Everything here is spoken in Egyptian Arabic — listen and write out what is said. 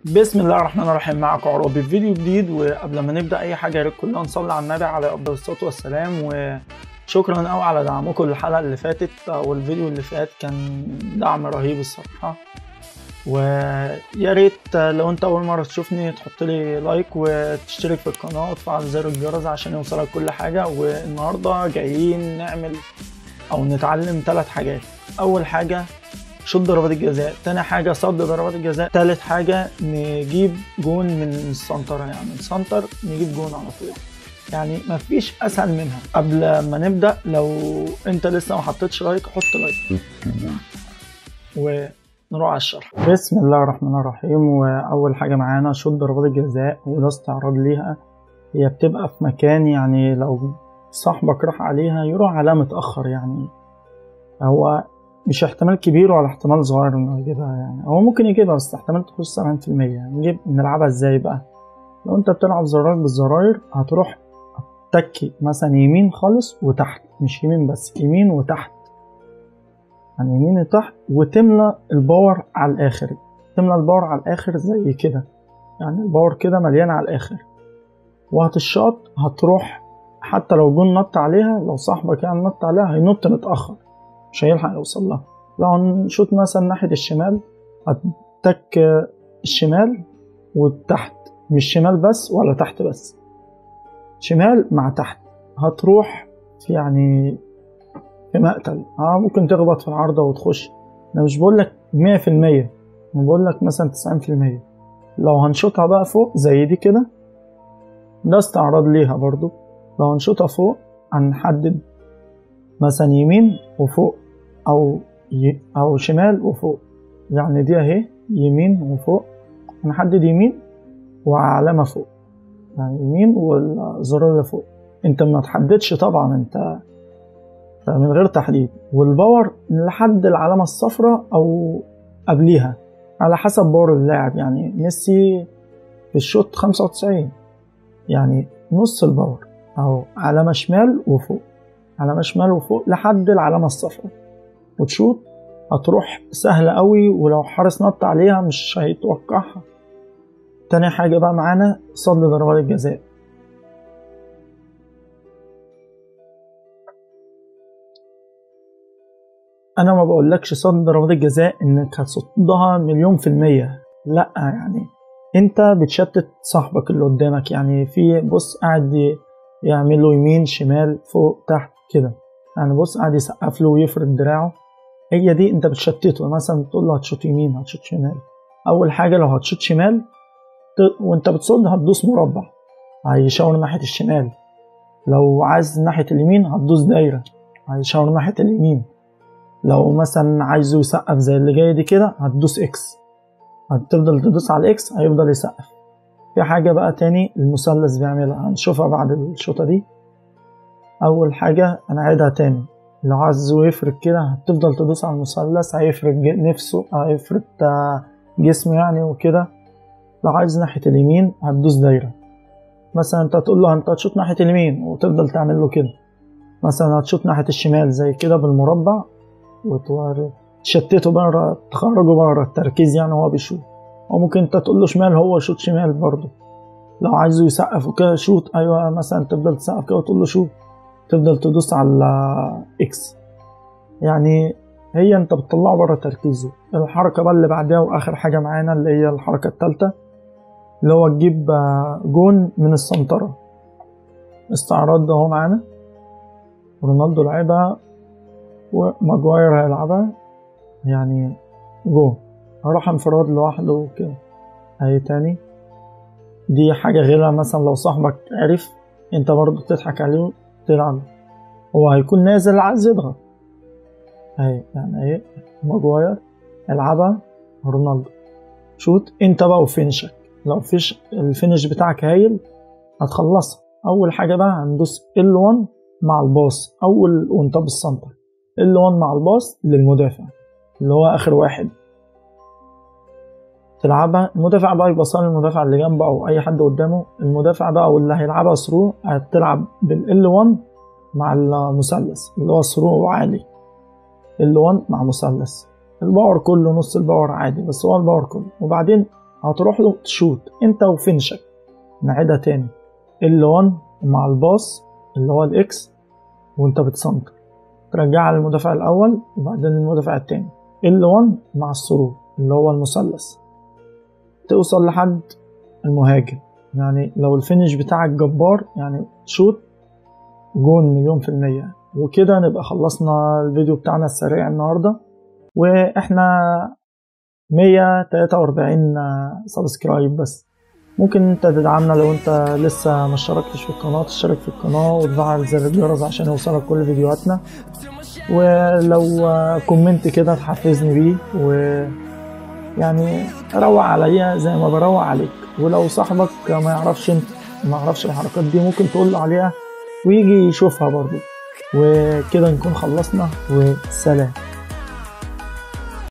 بسم الله الرحمن الرحيم معكم عروبي في فيديو جديد وقبل ما نبدا اي حاجه يا ريت كلنا نصلي على النبي عليه افضل الصلاه والسلام وشكرا قوي على دعمكم للحلقه اللي فاتت او الفيديو اللي فات كان دعم رهيب الصراحه ويا ريت لو انت اول مره تشوفني تحط لي لايك وتشترك في القناه وتفعل زر الجرس عشان يوصلك كل حاجه والنهارده جايين نعمل او نتعلم ثلاث حاجات اول حاجه شوط ضربات الجزاء تاني حاجه صد ضربات الجزاء تالت حاجه نجيب جون من السنتر يعني من سنتر نجيب جون على طول يعني مفيش اسهل منها قبل ما نبدا لو انت لسه ما حطيتش لايك حط لايك ونروح على الشرح بسم الله الرحمن الرحيم واول حاجه معانا شوط ضربات الجزاء وده استعراض ليها هي بتبقى في مكان يعني لو صاحبك راح عليها يروح عليها متاخر يعني هو مش احتمال كبير ولا احتمال صغير انه يجيبها يعني هو ممكن يجيبها بس احتمال تخش 70% نجيب نلعبها ازاي بقى لو انت بتلعب زراير بالزراير هتروح تكي مثلا يمين خالص وتحت مش يمين بس يمين وتحت يعني يمين وتحت وتملى الباور على الاخر تملى الباور على الاخر زي كده يعني الباور كده مليان على الاخر وهتشاط هتروح حتى لو جون نط عليها لو صاحبك يعني نط عليها هينط متأخر مش هيلحق يوصل لها لو هنشوط مثلا ناحية الشمال هتك الشمال وتحت مش شمال بس ولا تحت بس شمال مع تحت هتروح في يعني في مقتل اه ممكن تخبط في العارضة وتخش انا مش بقول لك مية في المية انا بقول لك مثلا تسعين في المية لو هنشوطها بقى فوق زي دي كده ده استعراض ليها برضو لو هنشوطها فوق هنحدد مثلا يمين وفوق او ي... او شمال وفوق يعني دي اهي يمين وفوق هنحدد يمين وعلامة فوق يعني يمين والزرار اللي فوق انت ما تحددش طبعا انت من غير تحديد والباور لحد العلامة الصفراء او قبليها على حسب باور اللاعب يعني ميسي في الشوط 95 يعني نص الباور اهو علامة شمال وفوق علامة شمال وفوق لحد العلامة الصفراء وتشوط هتروح سهلة قوي ولو حارس نط عليها مش هيتوقعها تاني حاجة بقى معانا صد ضربات الجزاء أنا ما بقولكش صد ضربات الجزاء إنك هتصدها مليون في المية لأ يعني أنت بتشتت صاحبك اللي قدامك يعني في بص قاعد يعمل له يمين شمال فوق تحت كده يعني بص قاعد يسقف له ويفرد دراعه هي دي انت بتشتته مثلا تقول له هتشوط يمين هتشوط شمال اول حاجه لو هتشوط شمال ت... وانت بتصد هتدوس مربع هيشاور ناحيه الشمال لو عايز ناحيه اليمين هتدوس دايره هيشاور ناحيه اليمين لو مثلا عايزه يسقف زي اللي جاي دي كده هتدوس اكس هتفضل تدوس على الاكس هيفضل يسقف في حاجة بقى تاني المثلث بيعملها هنشوفها بعد الشوطة دي أول حاجة أنا عيدها تاني لو عايزه يفرد كده هتفضل تدوس على المثلث هيفرد نفسه هيفرد جسمه يعني وكده لو عايز ناحية اليمين هتدوس دايرة مثلا انت تقول له انت هتشوط ناحية اليمين وتفضل تعمل له كده مثلا هتشوط ناحية الشمال زي كده بالمربع وتشتته بره تخرجه بره التركيز يعني وهو بيشوط او ممكن انت تقول له شمال هو شوط شمال برضه لو عايزه يسقف وكده شوط ايوه مثلا تفضل تسقف كده وتقول له شوط تفضل تدوس على اكس يعني هي انت بتطلعه بره تركيزه الحركه بقى اللي بعدها واخر حاجه معانا اللي هي الحركه الثالثه اللي هو تجيب جون من السنتره استعراض ده اهو معانا رونالدو لعبها وماجواير هيلعبها يعني جون هروح انفراد لوحده وكده اهي تاني دي حاجة غيرها مثلا لو صاحبك عرف انت برضو تضحك عليه تلعب هو هيكون نازل عايز يضغط اهي يعني اهي ماجواير العبها رونالدو شوت انت بقى وفينشك لو فيش الفينش بتاعك هايل هتخلصها اول حاجة بقى هندوس L1 مع الباص اول وانت بالسنتر L1 مع الباص للمدافع اللي هو اخر واحد تلعبها المدافع بقى يبقى صار المدافع اللي جنبه او اي حد قدامه المدافع بقى واللي هيلعبها ثرو هتلعب بال 1 مع المثلث اللي هو ثرو عالي ال 1 مع مثلث الباور كله نص الباور عادي بس هو الباور كله وبعدين هتروح له تشوت انت وفينشك نعيدها تاني ال1 مع الباص اللي هو الاكس وانت بتسنتر ترجعها للمدافع الاول وبعدين المدافع التاني ال1 مع السرور اللي هو المثلث توصل لحد المهاجم يعني لو الفينش بتاعك جبار يعني شوت جون مليون في المية وكده نبقى خلصنا الفيديو بتاعنا السريع النهاردة واحنا 143 سبسكرايب بس ممكن انت تدعمنا لو انت لسه ما اشتركتش في القناة تشترك في القناة وتفعل زر الجرس عشان يوصلك كل فيديوهاتنا ولو كومنت كده تحفزني بيه و يعني روق عليا زي ما بروق عليك ولو صاحبك ما يعرفش انت ما يعرفش الحركات دي ممكن تقول له عليها ويجي يشوفها برضو وكده نكون خلصنا وسلام